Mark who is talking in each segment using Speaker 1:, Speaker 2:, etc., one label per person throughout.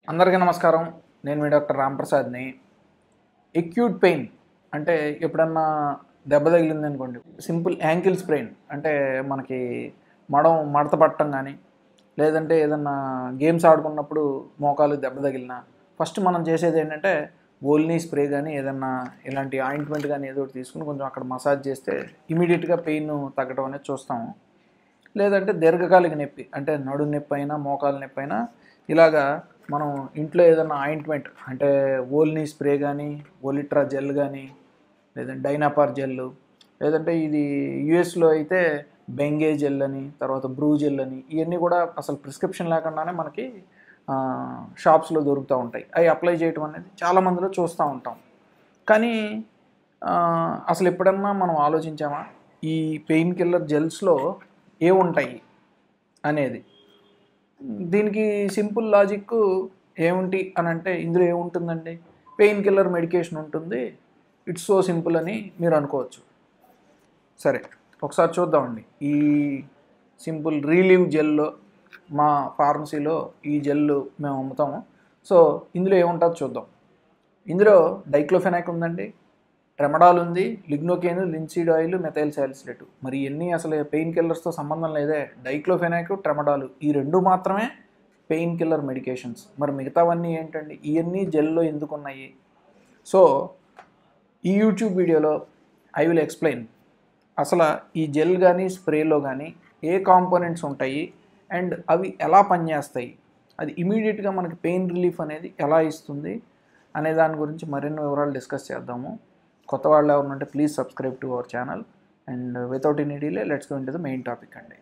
Speaker 1: అందరికీ నమస్కారం నేను మీ డాక్టర్ రాంప్రసాద్ని ఎక్యూట్ పెయిన్ అంటే ఎప్పుడన్నా దెబ్బ తగిలింది అనుకోండి సింపుల్ యాంకిల్ స్ప్రెయిన్ అంటే మనకి మడం మడత పట్టడం కానీ లేదంటే ఏదన్నా గేమ్స్ ఆడుకున్నప్పుడు మోకాలు దెబ్బ తగిలినా ఫస్ట్ మనం చేసేది ఏంటంటే ఓల్నీ స్ప్రే కానీ ఏదన్నా ఇలాంటి ఆయింట్మెంట్ కానీ ఏదో ఒకటి తీసుకుని కొంచెం అక్కడ మసాజ్ చేస్తే ఇమీడియట్గా పెయిన్ తగ్గడం అనేది చూస్తాము లేదంటే దీర్ఘకాలిక నొప్పి అంటే నడు నొప్పి అయినా మోకాలు నొప్పి అయినా ఇలాగా మనం ఇంట్లో ఏదైనా ఆయింట్మెంట్ అంటే ఓల్నీ స్ప్రే కానీ ఓలిట్రా జెల్ కానీ లేదంటే డైనాపార్ జెల్ లేదంటే ఇది యుఎస్లో అయితే బెంగే జెల్ అని తర్వాత బ్రూ జెల్ అని ఇవన్నీ కూడా అసలు ప్రిస్క్రిప్షన్ లేకుండానే మనకి షాప్స్లో దొరుకుతూ ఉంటాయి అవి అప్లై చేయటం అనేది చాలా మందిలో చూస్తూ ఉంటాం కానీ ఆ, అసలు ఎప్పుడన్నా మనం ఆలోచించామా ఈ పెయిన్ కిల్లర్ జెల్స్లో ఏముంటాయి అనేది దీనికి సింపుల్ లాజిక్ ఏముంటి అని అంటే ఇందులో ఏముంటుందండి పెయిన్ కిల్లర్ మెడికేషన్ ఉంటుంది ఇట్స్ సో సింపుల్ అని మీరు అనుకోవచ్చు సరే ఒకసారి చూద్దామండి ఈ సింపుల్ రిలీవ్ జెల్లో మా ఫార్మసీలో ఈ జెల్ మేము అమ్ముతాము సో ఇందులో ఏముంటుందో చూద్దాం ఇందులో డైక్లోఫెనాక్ ఉందండి ట్రెమడాల్ ఉంది lignocaine linseed oil methyl salicylate మరి ఇవన్నీ అసలు పెయిన్ కిల్లర్స్తో సంబంధం లేదే డైక్లోఫెనాక్ ట్రెమడాల్ ఈ రెండు మాత్రమే పెయిన్ కిల్లర్ మెడికేషన్స్ మరి మిగతావన్నీ ఏంటండి ఇవన్నీ జెల్లో ఎందుకు ఉన్నాయి సో ఈ యూట్యూబ్ వీడియోలో ఐ విల్ ఎక్స్ప్లెయిన్ అసలు ఈ జెల్ కానీ స్ప్రేలో కానీ ఏ కాంపోనెంట్స్ ఉంటాయి అండ్ అవి ఎలా పనిచేస్తాయి అది ఇమీడియట్గా మనకి పెయిన్ రిలీఫ్ అనేది ఎలా ఇస్తుంది అనే దాని గురించి మరిన్ని వివరాలు డిస్కస్ చేద్దాము కొత్త వాళ్ళు ఎవరు ఉంటే please subscribe to our channel and without any delay let's go into the main topic అండి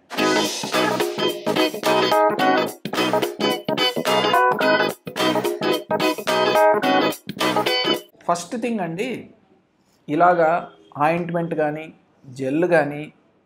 Speaker 1: ఫస్ట్ థింగ్ అండి ఇలాగా ఆయింట్మెంట్ కానీ జెల్ కానీ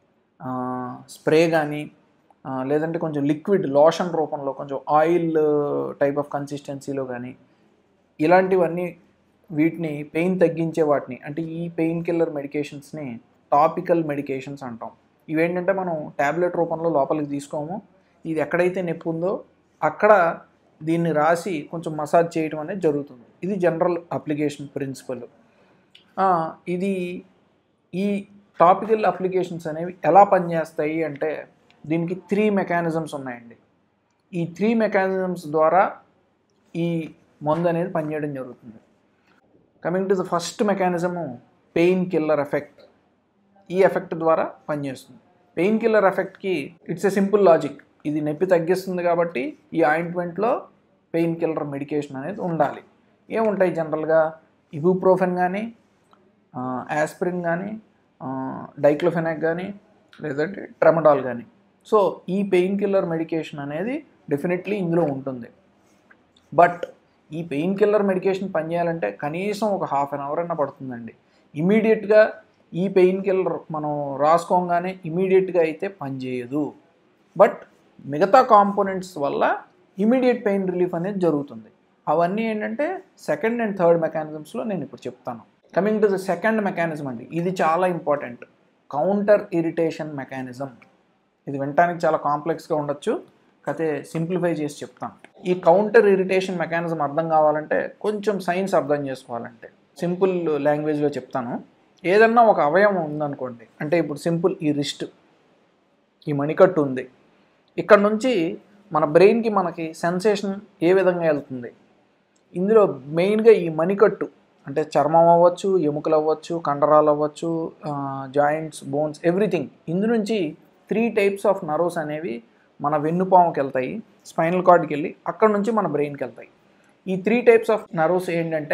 Speaker 1: స్ప్రే కానీ లేదంటే కొంచెం లిక్విడ్ లోషన్ రూపంలో కొంచెం ఆయిల్ టైప్ ఆఫ్ కన్సిస్టెన్సీలో కానీ ఇలాంటివన్నీ వీటిని పెయిన్ తగ్గించే వాటిని అంటే ఈ పెయిన్ కిల్లర్ మెడికేషన్స్ని టాపికల్ మెడికేషన్స్ అంటాం ఇవేంటంటే మనం ట్యాబ్లెట్ రూపంలో లోపలికి తీసుకోము ఇది ఎక్కడైతే నొప్పి ఉందో అక్కడ దీన్ని రాసి కొంచెం మసాజ్ చేయడం అనేది జరుగుతుంది ఇది జనరల్ అప్లికేషన్ ప్రిన్సిపల్ ఇది ఈ టాపికల్ అప్లికేషన్స్ అనేవి ఎలా పనిచేస్తాయి అంటే దీనికి త్రీ మెకానిజమ్స్ ఉన్నాయండి ఈ త్రీ మెకానిజమ్స్ ద్వారా ఈ మందు అనేది పనిచేయడం జరుగుతుంది coming to the first mechanism pain killer effect ఈ ఎఫెక్ట్ ద్వారా పనిచేస్తుంది పెయిన్ కిల్లర్ ఎఫెక్ట్కి ఇట్స్ ఎ సింపుల్ లాజిక్ ఇది నొప్పి తగ్గిస్తుంది కాబట్టి ఈ ఆయింట్మెంట్లో పెయిన్ కిల్లర్ మెడికేషన్ అనేది ఉండాలి ఏముంటాయి జనరల్గా ఇబుప్రోఫెన్ కానీ యాస్పిరిన్ కానీ డైక్లోఫెనాక్ కానీ లేదంటే ట్రెమడాల్ కానీ సో ఈ పెయిన్ కిల్లర్ మెడికేషన్ అనేది డెఫినెట్లీ ఇందులో ఉంటుంది బట్ ఈ పెయిన్ కిల్లర్ మెడికేషన్ పనిచేయాలంటే కనీసం ఒక హాఫ్ అన్ అవర్ అన్న పడుతుందండి ఇమీడియట్గా ఈ పెయిన్ కిల్లర్ మనం రాసుకోగానే ఇమీడియట్గా అయితే పనిచేయదు బట్ మిగతా కాంపోనెంట్స్ వల్ల ఇమీడియట్ పెయిన్ రిలీఫ్ అనేది జరుగుతుంది అవన్నీ ఏంటంటే సెకండ్ అండ్ థర్డ్ మెకానిజమ్స్లో నేను ఇప్పుడు చెప్తాను coming to the second mechanism అండి ఇది చాలా ఇంపార్టెంట్ కౌంటర్ ఇరిటేషన్ మెకానిజం ఇది వినటానికి చాలా కాంప్లెక్స్గా ఉండొచ్చు అయితే సింప్లిఫై చేసి చెప్తాను ఈ కౌంటర్ ఇరిటేషన్ మెకానిజం అర్థం కావాలంటే కొంచెం సైన్స్ అర్థం చేసుకోవాలంటే సింపుల్ లాంగ్వేజ్లో చెప్తాను ఏదన్నా ఒక అవయవం ఉందనుకోండి అంటే ఇప్పుడు సింపుల్ ఈ రిస్ట్ ఈ మణికట్టు ఉంది ఇక్కడ నుంచి మన బ్రెయిన్కి మనకి సెన్సేషన్ ఏ విధంగా వెళ్తుంది ఇందులో మెయిన్గా ఈ మణికట్టు అంటే చర్మం అవ్వచ్చు ఎముకలు అవ్వచ్చు కండరాలు అవ్వచ్చు జాయింట్స్ బోన్స్ ఎవ్రీథింగ్ ఇందు నుంచి త్రీ టైప్స్ ఆఫ్ నర్వ్స్ అనేవి మన వెన్నుపాముకి వెళ్తాయి స్పైనల్ కార్డ్కి వెళ్ళి అక్కడ నుంచి మన బ్రెయిన్కి వెళ్తాయి ఈ త్రీ టైప్స్ ఆఫ్ నర్వ్స్ ఏంటంటే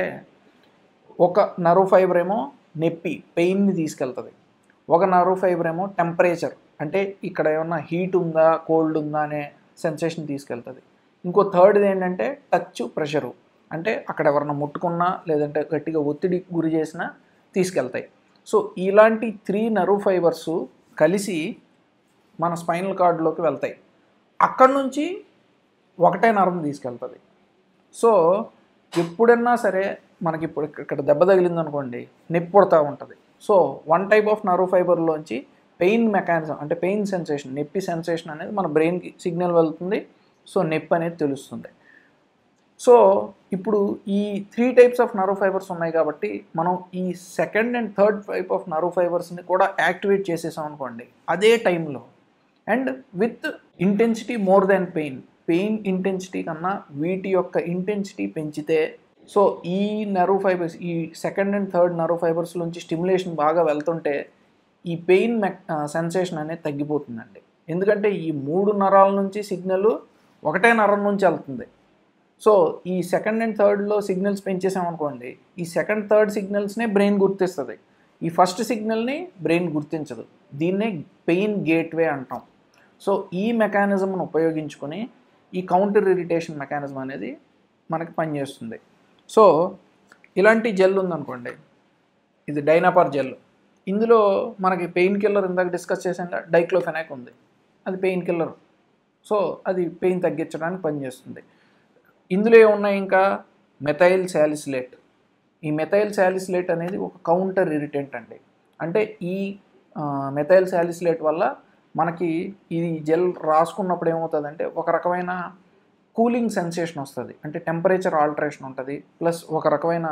Speaker 1: ఒక నర్వ్ ఫైబర్ ఏమో నొప్పి పెయిన్ని తీసుకెళ్తుంది ఒక నర్వ్ ఫైబర్ ఏమో టెంపరేచర్ అంటే ఇక్కడ ఏమన్నా హీట్ ఉందా కోల్డ్ ఉందా అనే సెన్సేషన్ తీసుకెళ్తుంది ఇంకో థర్డ్ది ఏంటంటే టచ్ ప్రెషరు అంటే అక్కడ ఎవరన్నా ముట్టుకున్నా లేదంటే గట్టిగా ఒత్తిడి గురి చేసినా తీసుకెళ్తాయి సో ఇలాంటి త్రీ నర్వ్ ఫైబర్స్ కలిసి మన స్పైనల్ కార్డ్లోకి వెళ్తాయి అక్కడ నుంచి ఒకటే నరం తీసుకెళ్తుంది సో ఎప్పుడన్నా సరే మనకి ఇప్పుడు ఇక్కడ దెబ్బ తగిలింది అనుకోండి నొప్పి పుడతా ఉంటుంది so one type of nerve ఫైబర్లోంచి పెయిన్ మెకానిజం అంటే పెయిన్ సెన్సేషన్ నొప్పి సెన్సేషన్ అనేది మన బ్రెయిన్కి సిగ్నల్ వెళ్తుంది సో నొప్పి అనేది తెలుస్తుంది సో ఇప్పుడు ఈ three types of nerve fibres ఉన్నాయి కాబట్టి మనం ఈ second and third type of nerve ఫైబర్స్ని కూడా యాక్టివేట్ చేసేసాం అనుకోండి అదే టైంలో and with intensity more than pain pain intensity కన్నా వీటి యొక్క ఇంటెన్సిటీ పెంచితే సో ఈ నర్వ్ ఫైబర్స్ ఈ second and third nerve fibres నుంచి స్టిమ్యులేషన్ బాగా వెళ్తుంటే ఈ పెయిన్ మెక్ సెన్సేషన్ అనేది తగ్గిపోతుందండి ఎందుకంటే ఈ మూడు నరాల నుంచి సిగ్నల్ ఒకటే నరం నుంచి వెళ్తుంది సో ఈ సెకండ్ అండ్ థర్డ్లో సిగ్నల్స్ పెంచేసామనుకోండి ఈ సెకండ్ థర్డ్ సిగ్నల్స్నే బ్రెయిన్ గుర్తిస్తుంది ఈ ఫస్ట్ సిగ్నల్ని బ్రెయిన్ గుర్తించదు దీన్నే పెయిన్ గేట్వే అంటాం సో ఈ మెకానిజంను ఉపయోగించుకొని ఈ కౌంటర్ ఇరిటేషన్ మెకానిజం అనేది మనకి పనిచేస్తుంది సో ఇలాంటి జెల్ ఉందనుకోండి ఇది డైనాపార్ జెల్ ఇందులో మనకి పెయిన్ కిల్లర్ ఇందాక డిస్కస్ చేసాం డైక్లోఫెనాక్ ఉంది అది పెయిన్ కిల్లర్ సో అది పెయిన్ తగ్గించడానికి పనిచేస్తుంది ఇందులో ఏమున్నాయి ఇంకా మెథైల్ శాలిసిలేట్ ఈ మెథైల్ శాలిసిలేట్ అనేది ఒక కౌంటర్ ఇరిటెంట్ అండి అంటే ఈ మెథైల్ శాలిసిలేట్ వల్ల మనకి ఈ జెల్ రాసుకున్నప్పుడు ఏమవుతుందంటే ఒక రకమైన కూలింగ్ సెన్సేషన్ వస్తుంది అంటే టెంపరేచర్ ఆల్టరేషన్ ఉంటుంది ప్లస్ ఒక రకమైన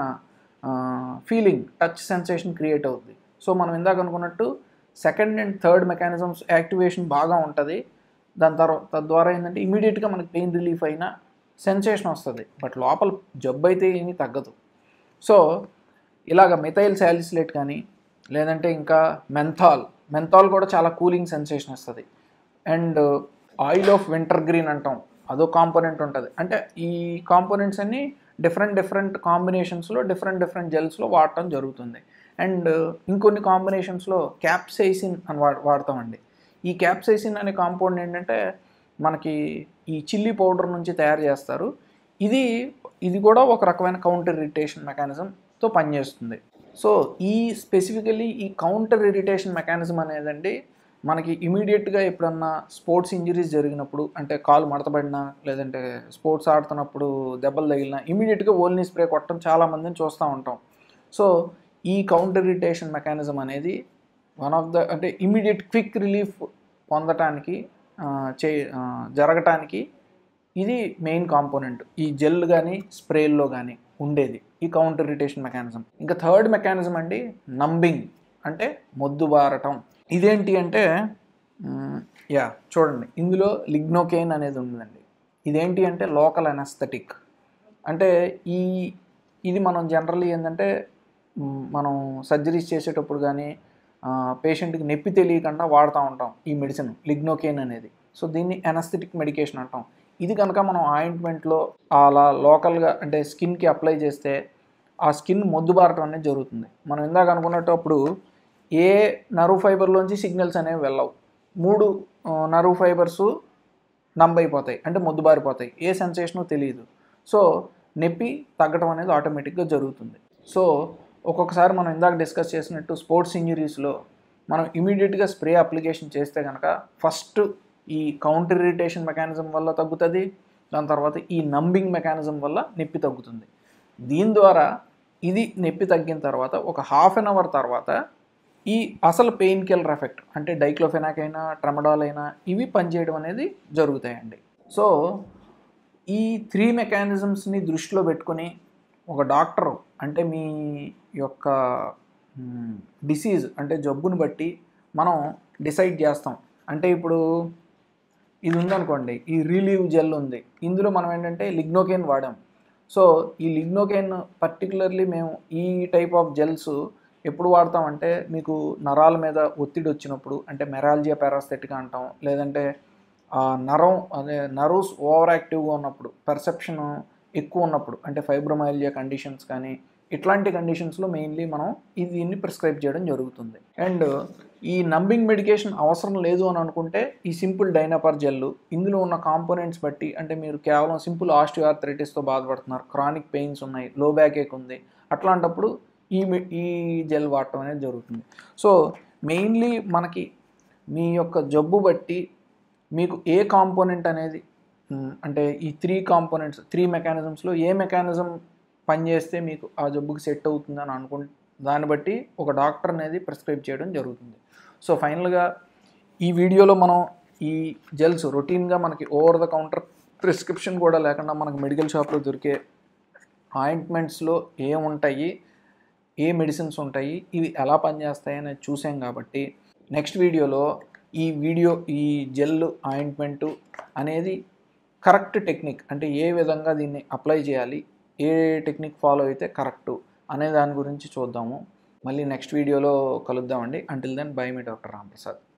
Speaker 1: ఫీలింగ్ టచ్ సెన్సేషన్ క్రియేట్ అవుతుంది సో మనం ఇందాక అనుకున్నట్టు second and third mechanisms activation బాగా ఉంటుంది దాని తర్వాత తద్వారా ఏంటంటే ఇమీడియట్గా మనకి పెయిన్ రిలీఫ్ అయినా సెన్సేషన్ వస్తుంది బట్ లోపల జబ్బు అయితే ఏమీ తగ్గదు సో ఇలాగ మిథైల్ శాలిసిలేట్ కానీ లేదంటే ఇంకా మెంథాల్ మెంథాల్ కూడా చాలా కూలింగ్ సెన్సేషన్ వస్తుంది and oil of wintergreen అంటాం అదో కాంపోనెంట్ ఉంటుంది అంటే ఈ కాంపోనెంట్స్ అన్నీ డిఫరెంట్ డిఫరెంట్ కాంబినేషన్స్లో డిఫరెంట్ డిఫరెంట్ జెల్స్లో వాడటం జరుగుతుంది అండ్ ఇంకొన్ని కాంబినేషన్స్లో క్యాప్సైసిన్ అని వా వాడతామండి ఈ క్యాప్సైసిన్ అనే కాంపౌండ్ ఏంటంటే మనకి ఈ చిల్లీ పౌడర్ నుంచి తయారు చేస్తారు ఇది ఇది కూడా ఒక రకమైన కౌంటర్ ఇరిటేషన్ మెకానిజంతో పనిచేస్తుంది సో ఈ స్పెసిఫికలీ ఈ కౌంటర్ ఇరిటేషన్ మెకానిజం అనేదండి మనకి ఇమీడియట్గా ఎప్పుడన్నా స్పోర్ట్స్ ఇంజరీస్ జరిగినప్పుడు అంటే కాలు మడతబడినా లేదంటే స్పోర్ట్స్ ఆడుతున్నప్పుడు దెబ్బలు తగిలినా ఇమీడియట్గా ఓల్నీ స్ప్రే కొట్టడం చాలామందిని చూస్తూ ఉంటాం సో ఈ కౌంటర్ ఇరిటేషన్ మెకానిజం అనేది వన్ ఆఫ్ ద అంటే ఇమీడియట్ క్విక్ రిలీఫ్ పొందటానికి చే జరగటానికి ఇది మెయిన్ కాంపోనెంట్ ఈ జెల్ కానీ స్ప్రేల్లో కానీ ఉండేది ఈ కౌంటర్ ఇరిటేషన్ మెకానిజం ఇంకా థర్డ్ మెకానిజం అండి నంబింగ్ అంటే మొద్దుబారటం ఇదేంటి అంటే యా చూడండి ఇందులో లిగ్నోకెయిన్ అనేది ఉందండి ఇదేంటి అంటే లోకల్ అనస్థెటిక్ అంటే ఈ ఇది మనం జనరల్లీ ఏంటంటే మనం సర్జరీస్ చేసేటప్పుడు కానీ పేషెంట్కి నొప్పి తెలియకుండా వాడుతూ ఉంటాం ఈ మెడిసిన్ లిగ్నోకెయిన్ అనేది సో దీన్ని ఎనస్థెటిక్ మెడికేషన్ అంటాం ఇది కనుక మనం ఆయింట్మెంట్లో అలా లోకల్గా అంటే స్కిన్కి అప్లై చేస్తే ఆ స్కిన్ మొద్దుబారటం అనేది జరుగుతుంది మనం ఇందాక అనుకున్నట్టు అప్పుడు ఏ నర్వ్ ఫైబర్లోంచి సిగ్నల్స్ అనేవి వెళ్ళవు మూడు నర్వ్ ఫైబర్స్ నంబ్ అయిపోతాయి అంటే మొద్దుబారిపోతాయి ఏ సెన్సేషనో తెలియదు సో నొప్పి తగ్గడం అనేది ఆటోమేటిక్గా జరుగుతుంది సో ఒక్కొక్కసారి మనం ఇందాక డిస్కస్ చేసినట్టు స్పోర్ట్స్ ఇంజరీస్లో మనం ఇమీడియట్గా స్ప్రే అప్లికేషన్ చేస్తే కనుక ఫస్ట్ ఈ కౌంటర్ ఇరిటేషన్ మెకానిజం వల్ల తగ్గుతుంది దాని తర్వాత ఈ నంబింగ్ మెకానిజం వల్ల నొప్పి తగ్గుతుంది దీని ద్వారా ఇది నొప్పి తగ్గిన తర్వాత ఒక హాఫ్ అన్ అవర్ తర్వాత ఈ అసలు పెయిన్ కిల్లర్ ఎఫెక్ట్ అంటే డైక్లోఫెనాక్ అయినా ట్రమడాల్ అయినా ఇవి పనిచేయడం అనేది జరుగుతాయండి సో ఈ త్రీ మెకానిజమ్స్ని దృష్టిలో పెట్టుకొని ఒక డాక్టర్ అంటే మీ యొక్క డిసీజ్ అంటే జబ్బుని బట్టి మనం డిసైడ్ చేస్తాం అంటే ఇప్పుడు ఇది ఉందనుకోండి ఈ రిలీవ్ జెల్ ఉంది ఇందులో మనం ఏంటంటే లిగ్నోకెయిన్ వాడాం సో ఈ లిగ్నోకెయిన్ పర్టికులర్లీ మేము ఈ టైప్ ఆఫ్ జెల్స్ ఎప్పుడు వాడతామంటే మీకు నరాల మీద ఒత్తిడి వచ్చినప్పుడు అంటే మెరాలజియా పారాస్థెటిక్ అంటాం లేదంటే ఆ నరం అదే నర్వ్స్ ఓవర్ యాక్టివ్గా ఉన్నప్పుడు పర్సెప్షన్ ఎక్కువ ఉన్నప్పుడు అంటే ఫైబ్రోమైల్జియా కండిషన్స్ కానీ ఇట్లాంటి కండిషన్స్లో మెయిన్లీ మనం ఇది దీన్ని ప్రిస్క్రైబ్ చేయడం జరుగుతుంది అండ్ ఈ నంబింగ్ మెడికేషన్ అవసరం లేదు అని అనుకుంటే ఈ సింపుల్ డైనాపర్ జెల్ ఇందులో ఉన్న కాంపోనెంట్స్ బట్టి అంటే మీరు కేవలం సింపుల్ ఆస్టియోఆర్థరైటిస్తో బాధపడుతున్నారు క్రానిక్ పెయిన్స్ ఉన్నాయి లో బ్యాక్ ఏక్ ఉంది అట్లాంటప్పుడు ఈ ఈ జెల్ వాడటం అనేది జరుగుతుంది సో మెయిన్లీ మనకి మీ యొక్క జబ్బు బట్టి మీకు ఏ కాంపోనెంట్ అనేది అంటే ఈ త్రీ కాంపోనెంట్స్ త్రీ మెకానిజమ్స్లో ఏ మెకానిజం పనిచేస్తే మీకు ఆ జబ్బుకి సెట్ అవుతుంది అని అనుకు దాన్ని బట్టి ఒక డాక్టర్ అనేది ప్రిస్క్రైబ్ చేయడం జరుగుతుంది సో ఫైనల్గా ఈ వీడియోలో మనం ఈ జెల్స్ రొటీన్గా మనకి ఓవర్ ద కౌంటర్ ప్రిస్క్రిప్షన్ కూడా లేకుండా మనకు మెడికల్ షాప్లో దొరికే ఆయింట్మెంట్స్లో ఏముంటాయి ఏ మెడిసిన్స్ ఉంటాయి ఇవి ఎలా పనిచేస్తాయి అనేది చూసాం కాబట్టి నెక్స్ట్ వీడియోలో ఈ వీడియో ఈ జెల్ ఆయింట్మెంటు అనేది కరెక్ట్ టెక్నిక్ అంటే ఏ విధంగా దీన్ని అప్లై చేయాలి ఏ టెక్నిక్ ఫాలో అయితే కరెక్టు అనే దాని గురించి చూద్దాము మళ్ళీ నెక్స్ట్ వీడియోలో కలుద్దామండి అంటిల్ దెన్ బై మీ డాక్టర్ రాంప్రసాద్